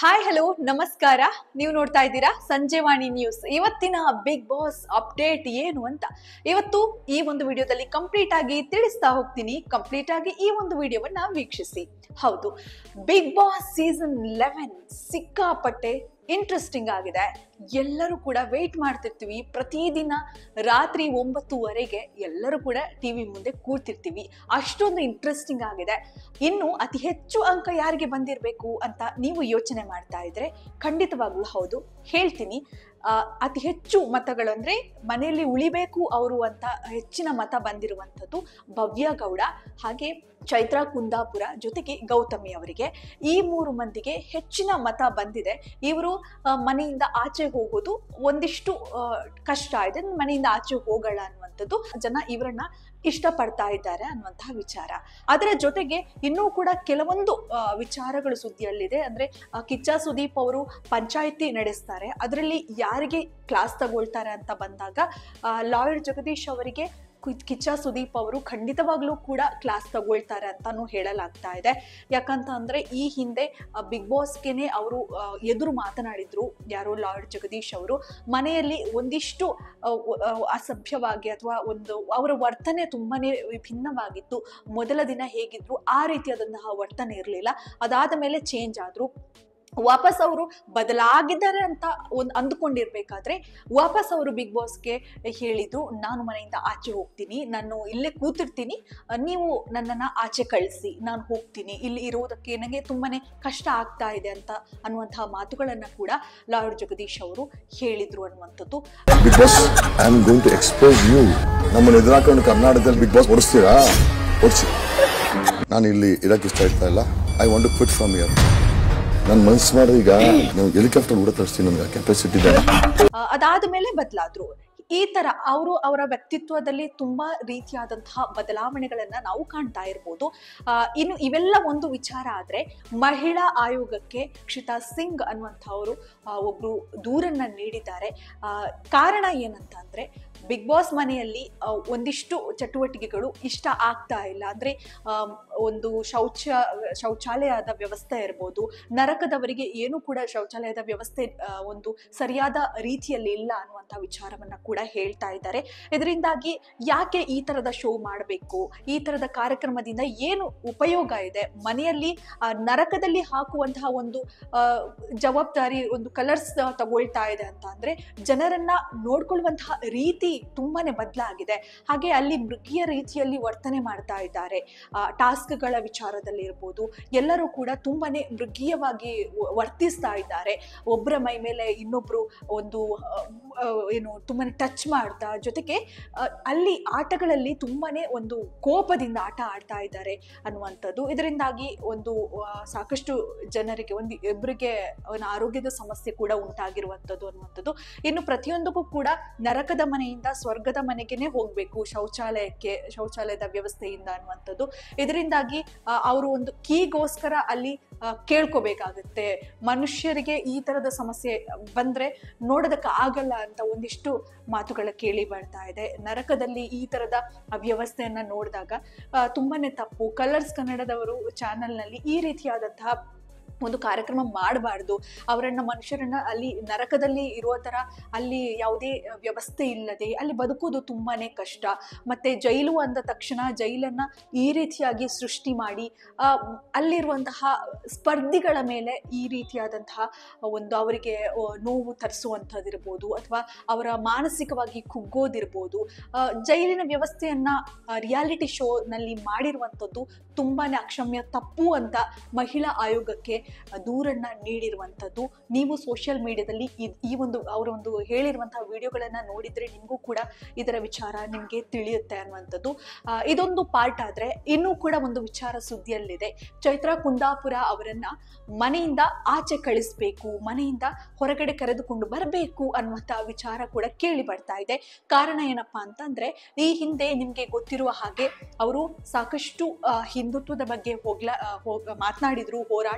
hi hello ನಮಸ್ಕಾರ ನೀವು ನೋಡ್ತಾ ಇದ್ದೀರಾ ಸಂಜೆವಾಣಿ ನ್ಯೂಸ್ ಇವತ್ತಿನ ಬಿಗ್ ಬಾಸ್ ಅಪ್ಡೇಟ್ ಏನು ಅಂತ ಇವತ್ತು ಈ ಒಂದು ವಿಡಿಯೋದಲ್ಲಿ ಕಂಪ್ಲೀಟ್ ಆಗಿ ತಿಳಿಸ್ತಾ ಹೋಗ್ತೀನಿ ಕಂಪ್ಲೀಟ್ ಆಗಿ ಈ ಒಂದು ವಿಡಿಯೋವನ್ನ ವೀಕ್ಷಿಸಿ ಹೌದು ಬಿಗ್ ಬಾಸ್ ಸೀಸನ್ ಲೆವೆನ್ ಸಿಕ್ಕಾಪಟ್ಟೆ ಇಂಟ್ರೆಸ್ಟಿಂಗ್ ಆಗಿದೆ ಎಲ್ಲರೂ ಕೂಡ ವೆಯ್ಟ್ ಮಾಡ್ತಿರ್ತೀವಿ ಪ್ರತಿದಿನ ರಾತ್ರಿ ಒಂಬತ್ತುವರೆಗೆ ಎಲ್ಲರೂ ಕೂಡ ಟಿವಿ ಮುಂದೆ ಕೂರ್ತಿರ್ತೀವಿ ಅಷ್ಟೊಂದು ಇಂಟ್ರೆಸ್ಟಿಂಗ್ ಆಗಿದೆ ಇನ್ನು ಅತಿ ಹೆಚ್ಚು ಅಂಕ ಯಾರಿಗೆ ಬಂದಿರಬೇಕು ಅಂತ ನೀವು ಯೋಚನೆ ಮಾಡ್ತಾ ಇದ್ರೆ ಖಂಡಿತವಾಗ್ಲೂ ಹೌದು ಹೇಳ್ತೀನಿ ಆ, ಅತಿ ಹೆಚ್ಚು ಮತಗಳು ಅಂದ್ರೆ ಮನೆಯಲ್ಲಿ ಉಳಿಬೇಕು ಅವರು ಅಂತ ಹೆಚ್ಚಿನ ಮತ ಬಂದಿರುವಂಥದ್ದು ಭವ್ಯ ಗೌಡ ಹಾಗೆ ಚೈತ್ರ ಕುಂದಾಪುರ ಜೊತೆಗೆ ಗೌತಮಿ ಅವರಿಗೆ ಈ ಮೂರು ಮಂದಿಗೆ ಹೆಚ್ಚಿನ ಮತ ಬಂದಿದೆ ಇವರು ಆ, ಮನೆಯಿಂದ ಆಚೆ ಹೋಗೋದು ಒಂದಿಷ್ಟು ಆ, ಕಷ್ಟ ಇದೆ ಮನೆಯಿಂದ ಆಚೆ ಹೋಗೋಣ ಅನ್ನುವಂಥದ್ದು ಜನ ಇವರನ್ನ ಇಷ್ಟಪಡ್ತಾ ಇದ್ದಾರೆ ಅನ್ನುವಂತಹ ವಿಚಾರ ಅದರ ಜೊತೆಗೆ ಇನ್ನೂ ಕೂಡ ಕೆಲವೊಂದು ಆ, ವಿಚಾರಗಳು ಸುದ್ದಿಯಲ್ಲಿದೆ ಅಂದ್ರೆ ಆ, ಕಿಚ್ಚ ಸುದೀಪ್ ಅವರು ಪಂಚಾಯಿತಿ ನಡೆಸ್ತಾರೆ ಅದರಲ್ಲಿ ಯಾರಿಗೆ ಕ್ಲಾಸ್ ತಗೊಳ್ತಾರೆ ಅಂತ ಬಂದಾಗ ಲಾಯರ್ ಜಗದೀಶ್ ಅವರಿಗೆ ಕಿ- ಕಿಚ್ಚ ಸುದೀಪ್ ಅವರು ಖಂಡಿತವಾಗ್ಲೂ ಕೂಡ ಕ್ಲಾಸ್ ತಗೊಳ್ತಾರೆ ಅಂತಾನು ಹೇಳಲಾಗ್ತಾ ಇದೆ ಯಾಕಂತ ಅಂದ್ರೆ ಈ ಹಿಂದೆ ಬಿಗ್ ಬಾಸ್ಗೆನೆ ಅವರು ಎದುರು ಮಾತನಾಡಿದ್ರು ಯಾರೋ ಲಾರ್ಡ್ ಜಗದೀಶ್ ಅವರು ಮನೆಯಲ್ಲಿ ಒಂದಿಷ್ಟು ಆ, ವ- ಆ, ಅಸಭ್ಯವಾಗಿ ಅಥವಾ ಒಂದು ಅವರ ವರ್ತನೆ ತುಂಬಾನೇ ವಿಭಿನ್ನವಾಗಿತ್ತು ಮೊದಲ ದಿನ ಹೇಗಿದ್ರು ಆ ರೀತಿಯಾದಂತಹ ವರ್ತನೆ ಇರಲಿಲ್ಲ ಅದಾದ ಮೇಲೆ ಚೇಂಜ್ ಆದ್ರು ವಾಪಸ್ ಅವರು ಬದಲಾಗಿದ್ದಾರೆ ಅಂತ ಒಂದು ಅಂದುಕೊಂಡಿರ್ಬೇಕಾದ್ರೆ ವಾಪಸ್ ಅವರು ಬಿಗ್ ಬಾಸ್ಗೆ ಹೇಳಿದ್ರು ನಾನು ಮನೆಯಿಂದ ಆಚೆ ಹೋಗ್ತೀನಿ ನಾನು ಇಲ್ಲೇ ಕೂತಿರ್ತೀನಿ ಅಹ್, ನೀವು ನನ್ನನ್ನು ಆಚೆ ಕಳಿಸಿ ನಾನು ಹೋಗ್ತೀನಿ ಇಲ್ಲಿ ಇರೋದಕ್ಕೆ ನನಗೆ ತುಂಬಾನೇ ಕಷ್ಟ ಆಗ್ತಾ ಇದೆ ಅಂತ ಅನ್ನುವಂತಹ ಮಾತುಗಳನ್ನ ಕೂಡ ಲಾರ್ಡ್ ಜಗದೀಶ್ ಅವರು ಹೇಳಿದ್ರು ಅನ್ನುವಂಥದ್ದು Bigg Boss I am going to expose you ನಮ್ಮನ್ನು ಎದುರಾಕೊಂಡು ಕರ್ನಾಟಕದಲ್ಲಿ ಬಿಗ್ ಬಾಸ್ ಓಡಿಸ್ತೀರಾ ಓಡಿಸಿ ನಾನು ಇಲ್ಲಿ ಇರಕ್ಕೆ ಇಷ್ಟ ಆಗ್ತಾ ಇಲ್ಲ I want to quit from here ನನ್ನ ಮನ್ಸು ಮಾಡಿದ್ರೆ ಈಗ ನೀವು ಹೆಲಿಕಾಪ್ಟರ್ ಕೂಡ ತರಿಸ್ತೀನಿ ನನಗೆ ಕೆಪಾಸಿಟಿ ಇದೆ ಆ, ಅದಾದ ಮೇಲೆ ಬದಲಾದ್ರು ಈ ತರ ಅವರು ಅವರ ವ್ಯಕ್ತಿತ್ವದಲ್ಲಿ ತುಂಬಾ ರೀತಿಯಾದಂತಹ ಬದಲಾವಣೆಗಳನ್ನ ನಾವು ಕಾಣ್ತಾ ಇರ್ಬೋದು ಆ, ಇನ್ನು ಇವೆಲ್ಲ ಒಂದು ವಿಚಾರ ಆದ್ರೆ ಮಹಿಳಾ ಆಯೋಗಕ್ಕೆ ಕ್ಷಿತಾ ಸಿಂಗ್ ಅನ್ನುವಂಥವರು ಆ, ಒಬ್ರು ದೂರನ್ನ ನೀಡಿದ್ದಾರೆ ಆ, ಕಾರಣ ಏನಂತ ಅಂದ್ರೆ ಬಿಗ್ ಬಾಸ್ ಮನೆಯಲ್ಲಿ ಆ, ಒಂದಿಷ್ಟು ಚಟುವಟಿಕೆಗಳು ಇಷ್ಟ ಆಗ್ತಾ ಇಲ್ಲ ಅಂದ್ರೆ ಆಮ್, ಒಂದು ಶೌಚ ಶೌಚಾಲಯದ ವ್ಯವಸ್ಥೆ ಇರ್ಬೋದು ನರಕದವರಿಗೆ ಏನು ಕೂಡ ಶೌಚಾಲಯದ ವ್ಯವಸ್ಥೆ ಆ, ಒಂದು ಸರಿಯಾದ ರೀತಿಯಲ್ಲಿ ಇಲ್ಲ ಅನ್ನುವಂಥ ವಿಚಾರವನ್ನ ಕೂಡ ಹೇಳ್ತಾ ಇದ್ದಾರೆ ಇದರಿಂದಾಗಿ ಯಾಕೆ ಈ ತರದ ಶೋ ಮಾಡಬೇಕು ಈ ತರದ ಕಾರ್ಯಕ್ರಮದಿಂದ ಏನು ಉಪಯೋಗ ಇದೆ ಮನೆಯಲ್ಲಿ ಆ, ನರಕದಲ್ಲಿ ಹಾಕುವಂತಹ ಒಂದು ಆ, ಜವಾಬ್ದಾರಿ ಒಂದು ಕಲರ್ಸ್ ತಗೊಳ್ತಾ ಇದೆ ಅಂತ ಅಂದ್ರೆ ಜನರನ್ನ ನೋಡ್ಕೊಳ್ಳುವಂತಹ ರೀತಿ ತುಂಬಾನೇ ಬದಲಾಗಿದೆ ಹಾಗೆ ಅಲ್ಲಿ ಮೃಗೀಯ ರೀತಿಯಲ್ಲಿ ವರ್ತನೆ ಮಾಡ್ತಾ ಇದ್ದಾರೆ ಟಾಸ್ಕ್ಗಳ ವಿಚಾರದಲ್ಲಿ ಇರ್ಬೋದು ಎಲ್ಲರೂ ಕೂಡ ತುಂಬಾನೇ ಮೃಗೀಯವಾಗಿ ವ- ವರ್ತಿಸ್ತಾ ಇದ್ದಾರೆ ಒಬ್ಬರ ಮೈ ಮೇಲೆ ಇನ್ನೊಬ್ರು ಒಂದು ಆ, ಆ, ಏನು ತುಂಬಾನೇ ಟಚ್ ಮಾಡ್ತಾ ಜೊತೆಗೆ ಆ, ಅಲ್ಲಿ ಆಟಗಳಲ್ಲಿ ತುಂಬಾನೇ ಒಂದು ಕೋಪದಿಂದ ಆಟ ಆಡ್ತಾ ಇದ್ದಾರೆ ಅನ್ನುವಂಥದ್ದು ಇದರಿಂದಾಗಿ ಒಂದು ಆ, ಸಾಕಷ್ಟು ಜನರಿಗೆ ಒಂದು ಇಬ್ಬರಿಗೆ ಒಂದು ಆರೋಗ್ಯದ ಸಮಸ್ಯೆ ಕೂಡ ಉಂಟಾಗಿರುವಂಥದ್ದು ಅನ್ನುವಂಥದ್ದು ಇನ್ನು ಪ್ರತಿಯೊಂದಕ್ಕೂ ಕೂಡ ನರಕದ ಮನೆಯಿಂದ ಸ್ವರ್ಗದ ಮನೆಗೇನೆ ಹೋಗಬೇಕು ಶೌಚಾಲಯಕ್ಕೆ ಶೌಚಾಲಯದ ವ್ಯವಸ್ಥೆಯಿಂದ ಅನ್ನುವಂಥದ್ದು ಇದರಿಂದಾಗಿ ಅವರು ಒಂದು ಕೀಗೋಸ್ಕರ ಅಲ್ಲಿ ಆ, ಕೇಳ್ಕೋಬೇಕಾಗುತ್ತೆ ಮನುಷ್ಯರಿಗೆ ಈ ತರದ ಸಮಸ್ಯೆ ಬಂದ್ರೆ ನೋಡೋದಕ್ಕೆ ಆಗಲ್ಲ ಅಂತ ಒಂದಿಷ್ಟು ಮಾತುಗಳ ಕೇಳಿ ಬರ್ತಾ ಇದೆ ನರಕದಲ್ಲಿ ಈ ತರದ ವ್ಯವಸ್ಥೆಯನ್ನ ನೋಡಿದಾಗ ಆ, ತುಂಬಾನೇ ತಪ್ಪು ಕಲರ್ಸ್ ಕನ್ನಡದವರು ಚಾನೆಲ್ನಲ್ಲಿ ಈ ರೀತಿಯಾದಂತಹ ಒಂದು ಕಾರ್ಯಕ್ರಮ ಮಾಡಬಾರ್ದು ಅವರನ್ನ ಮನುಷ್ಯರನ್ನ ಅಲ್ಲಿ ನರಕದಲ್ಲಿ ಇರುವ ತರ ಅಲ್ಲಿ ಯಾವುದೇ ವ್ಯವಸ್ಥೆ ಇಲ್ಲದೆ ಅಲ್ಲಿ ಬದುಕೋದು ತುಂಬಾನೇ ಕಷ್ಟ ಮತ್ತೆ ಜೈಲು ಅಂದ ತಕ್ಷಣ ಜೈಲನ್ನ ಈ ರೀತಿಯಾಗಿ ಸೃಷ್ಟಿ ಮಾಡಿ ಆ, ಅಲ್ಲಿರುವಂತಹ ಸ್ಪರ್ಧಿಗಳ ಮೇಲೆ ಈ ರೀತಿಯಾದಂತಹ ಒಂದು ಅವರಿಗೆ ಆ, ನೋವು ತರಿಸುವಂಥದ್ದಿರ್ಬೋದು ಅಥವಾ ಅವರ ಮಾನಸಿಕವಾಗಿ ಕುಗ್ಗೋದಿರ್ಬೋದು ಆ, ಜೈಲಿನ ವ್ಯವಸ್ಥೆಯನ್ನ ರಿಯಾಲಿಟಿ ಶೋನಲ್ಲಿ ಮಾಡಿರುವಂಥದ್ದು ತುಂಬಾನೇ ಅಕ್ಷಮ್ಯ ತಪ್ಪು ಅಂತ ಮಹಿಳಾ ಆಯೋಗಕ್ಕೆ ಆ, ದೂರನ್ನ ನೀಡಿರುವಂಥದ್ದು ನೀವು ಸೋಷಿಯಲ್ ಮೀಡಿಯಾದಲ್ಲಿ ಇದ್- ಈ ಒಂದು ಅವರ ಒಂದು ಹೇಳಿರುವಂತಹ ವಿಡಿಯೋಗಳನ್ನ ನೋಡಿದ್ರೆ ನಿಮಗೂ ಕೂಡ ಇದರ ವಿಚಾರ ನಿಮಗೆ ತಿಳಿಯುತ್ತೆ ಅನ್ನುವಂಥದ್ದು ಆ, ಇದೊಂದು ಪಾರ್ಟ್ ಆದ್ರೆ ಇನ್ನೂ ಕೂಡ ಒಂದು ವಿಚಾರ ಸುದ್ದಿಯಲ್ಲಿದೆ ಚೈತ್ರಾ ಕುಂದಾಪುರ ಅವರನ್ನ ಮನೆಯಿಂದ ಆಚೆ ಕಳಿಸ್ಬೇಕು ಮನೆಯಿಂದ ಹೊರಗಡೆ ಕರೆದುಕೊಂಡು ಬರಬೇಕು ಅನ್ನುವಂಥ ವಿಚಾರ ಕೂಡ ಕೇಳಿ ಬರ್ತಾ ಇದೆ ಕಾರಣ ಏನಪ್ಪಾ ಅಂತಂದ್ರೆ ಈ ಹಿಂದೆ ನಿಮ್ಗೆ ಗೊತ್ತಿರುವ ಹಾಗೆ ಅವರು ಸಾಕಷ್ಟು ಆ, ಹಿಂದುತ್ವದ ಬಗ್ಗೆ ಹೋಗ್ಲ ಆ, ಹೋಗ್ ಮಾತನಾಡಿದ್ರು ಹೋರಾಟವನ್ನ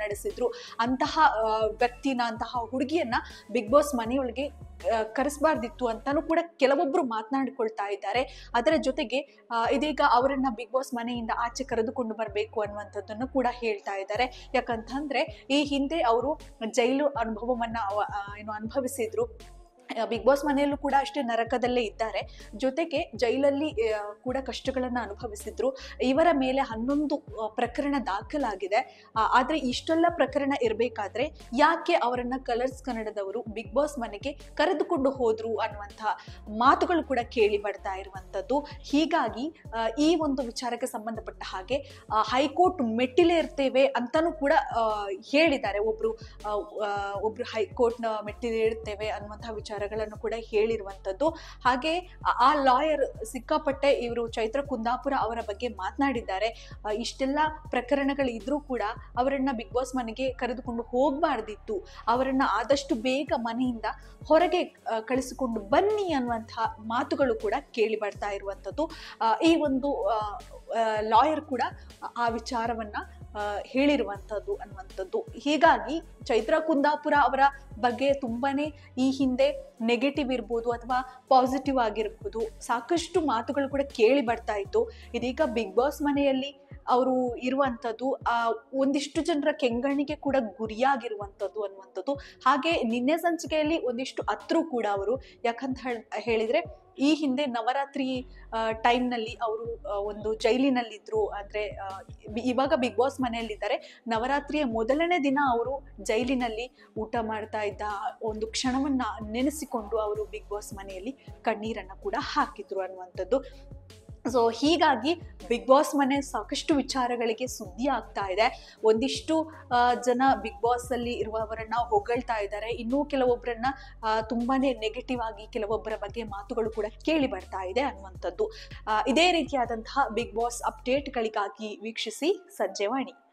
ನಡೆಸಿದ್ರು ಅಂತಹ ಆ, ವ್ಯಕ್ತಿನ ಅಂತಹ ಹುಡುಗಿಯನ್ನ ಬಿಗ್ ಬಾಸ್ ಮನೆಯೊಳಗೆ ಆ, ಕರೆಸ್ಬಾರ್ದಿತ್ತು ಅಂತಾನು ಕೂಡ ಕೆಲವೊಬ್ರು ಮಾತನಾಡಿಕೊಳ್ತಾ ಇದ್ದಾರೆ ಅದರ ಜೊತೆಗೆ ಆ, ಇದೀಗ ಅವರನ್ನ ಬಿಗ್ ಬಾಸ್ ಮನೆಯಿಂದ ಆಚೆ ಕರೆದುಕೊಂಡು ಬರಬೇಕು ಅನ್ನುವಂಥದ್ದನ್ನು ಕೂಡ ಹೇಳ್ತಾ ಇದ್ದಾರೆ ಯಾಕಂತಂದ್ರೆ ಈ ಹಿಂದೆ ಅವರು ಜೈಲು ಅನುಭವವನ್ನ ಅವ- ಆ, ಏನು ಅನುಭವಿಸಿದ್ರು ಬಿಗ್ ಬಾಸ್ ಮನೆಯಲ್ಲೂ ಕೂಡ ಅಷ್ಟೇ ನರಕದಲ್ಲೇ ಇದ್ದಾರೆ ಜೊತೆಗೆ ಜೈಲಲ್ಲಿ ಆ, ಕೂಡ ಕಷ್ಟಗಳನ್ನ ಅನುಭವಿಸಿದ್ರು ಇವರ ಮೇಲೆ ಹನ್ನೊಂದು ಆ, ಪ್ರಕರಣ ದಾಖಲಾಗಿದೆ ಆ, ಆದ್ರೆ ಇಷ್ಟೆಲ್ಲ ಪ್ರಕರಣ ಇರಬೇಕಾದ್ರೆ ಯಾಕೆ ಅವರನ್ನ ಕಲರ್ಸ್ ಕನ್ನಡದವರು ಬಿಗ್ ಬಾಸ್ ಮನೆಗೆ ಕರೆದುಕೊಂಡು ಹೋದ್ರು ಅನ್ನುವಂಥ ಮಾತುಗಳು ಕೂಡ ಕೇಳಿ ಬರ್ತಾ ಇರುವಂಥದ್ದು ಹೀಗಾಗಿ ಆ, ಈ ಒಂದು ವಿಚಾರಕ್ಕೆ ಸಂಬಂಧಪಟ್ಟ ಹಾಗೆ ಆ, ಹೈಕೋರ್ಟ್ ಮೆಟ್ಟಿಲೇ ಇರ್ತೇವೆ ಅಂತಾನೂ ಕೂಡ ಆ, ಹೇಳಿದ್ದಾರೆ ಒಬ್ರು ಆ, ಆ, ಒಬ್ರು ಹೈಕೋರ್ಟ್ನ ಮೆಟ್ಟಿಲೇ ಇರ್ತೇವೆ ಅನ್ನುವಂತಹ ವಿಚಾರಗಳನ್ನು ಕೂಡ ಹೇಳಿರುವಂಥದ್ದು ಹಾಗೆ ಆ- ಆ ಲಾಯರ್ ಸಿಕ್ಕಾಪಟ್ಟೆ ಇವರು ಚೈತ್ರ ಕುಂದಾಪುರ ಅವರ ಬಗ್ಗೆ ಮಾತನಾಡಿದ್ದಾರೆ ಆ, ಇಷ್ಟೆಲ್ಲ ಪ್ರಕರಣಗಳು ಇದ್ರೂ ಕೂಡ ಅವರನ್ನ ಬಿಗ್ ಬಾಸ್ ಮನೆಗೆ ಕರೆದುಕೊಂಡು ಹೋಗಬಾರ್ದಿತ್ತು ಅವರನ್ನ ಆದಷ್ಟು ಬೇಗ ಮನೆಯಿಂದ ಹೊರಗೆ ಆ, ಕಳಿಸಿಕೊಂಡು ಬನ್ನಿ ಅನ್ನುವಂತಹ ಮಾತುಗಳು ಕೂಡ ಕೇಳಿ ಬರ್ತಾ ಇರುವಂಥದ್ದು ಆ, ಈ ಒಂದು ಲಾಯರ್ ಕೂಡ ಆ ವಿಚಾರವನ್ನ ಆ, ಹೇಳಿರುವಂಥದ್ದು ಅನ್ನುವಂಥದ್ದು ಹೀಗಾಗಿ ಚೈತ್ರ ಕುಂದಾಪುರ ಅವರ ಬಗ್ಗೆ ತುಂಬಾನೇ ಈ ಹಿಂದೆ ನೆಗೆಟಿವ್ ಇರ್ಬೋದು ಅಥವಾ ಪಾಸಿಟಿವ್ ಆಗಿರ್ಬೋದು ಸಾಕಷ್ಟು ಮಾತುಗಳು ಕೂಡ ಕೇಳಿ ಬರ್ತಾ ಇತ್ತು ಇದೀಗ ಬಿಗ್ ಬಾಸ್ ಮನೆಯಲ್ಲಿ ಅವರು ಇರುವಂಥದ್ದು ಆ ಒಂದಿಷ್ಟು ಜನರ ಕೆಂಗಣ್ಣಿಗೆ ಕೂಡ ಗುರಿಯಾಗಿರುವಂಥದ್ದು ಅನ್ನುವಂಥದ್ದು ಹಾಗೆ ನಿನ್ನೆ ಸಂಚಿಕೆಯಲ್ಲಿ ಒಂದಿಷ್ಟು ಹತ್ರು ಕೂಡ ಅವರು ಯಾಕಂತ ಹೇಳ್- ಹೇಳಿದ್ರೆ ಈ ಹಿಂದೆ ನವರಾತ್ರಿ ಟೈಮ್ನಲ್ಲಿ ಅವರು ಒಂದು ಜೈಲಿನಲ್ಲಿದ್ರು ಅಂದ್ರೆ ಆ, ಬಿ- ಇವಾಗ ಬಿಗ್ ಬಾಸ್ ಮನೆಯಲ್ಲಿದ್ದಾರೆ ನವರಾತ್ರಿಯ ಮೊದಲನೇ ದಿನ ಅವರು ಜೈಲಿನಲ್ಲಿ ಊಟ ಮಾಡ್ತಾ ಇದ್ದ ಒಂದು ಕ್ಷಣವನ್ನ ನೆನೆಸಿಕೊಂಡು ಅವರು ಬಿಗ್ ಬಾಸ್ ಮನೆಯಲ್ಲಿ ಕಣ್ಣೀರನ್ನ ಕೂಡ ಹಾಕಿದ್ರು ಅನ್ನುವಂಥದ್ದು ಸೊ ಹೀಗಾಗಿ ಬಿಗ್ ಬಾಸ್ ಮನೆ ಸಾಕಷ್ಟು ವಿಚಾರಗಳಿಗೆ ಸುದ್ದಿ ಆಗ್ತಾ ಇದೆ ಒಂದಿಷ್ಟು ಆ, ಜನ ಬಿಗ್ ಬಾಸ್ ಅಲ್ಲಿ ಇರುವವರನ್ನ ಹೊಗಳ್ತಾ ಇದ್ದಾರೆ ಇನ್ನೂ ಕೆಲವೊಬ್ಬರನ್ನ ಆ, ತುಂಬಾನೇ ನೆಗೆಟಿವ್ ಆಗಿ ಕೆಲವೊಬ್ಬರ ಬಗ್ಗೆ ಮಾತುಗಳು ಕೂಡ ಕೇಳಿ ಬರ್ತಾ ಇದೆ ಅನ್ನುವಂಥದ್ದು ಆ, ಇದೇ ರೀತಿಯಾದಂತಹ ಬಿಗ್ ಬಾಸ್ ಅಪ್ಡೇಟ್ಗಳಿಗಾಗಿ ವೀಕ್ಷಿಸಿ ಸಂಜೆವಾಣಿ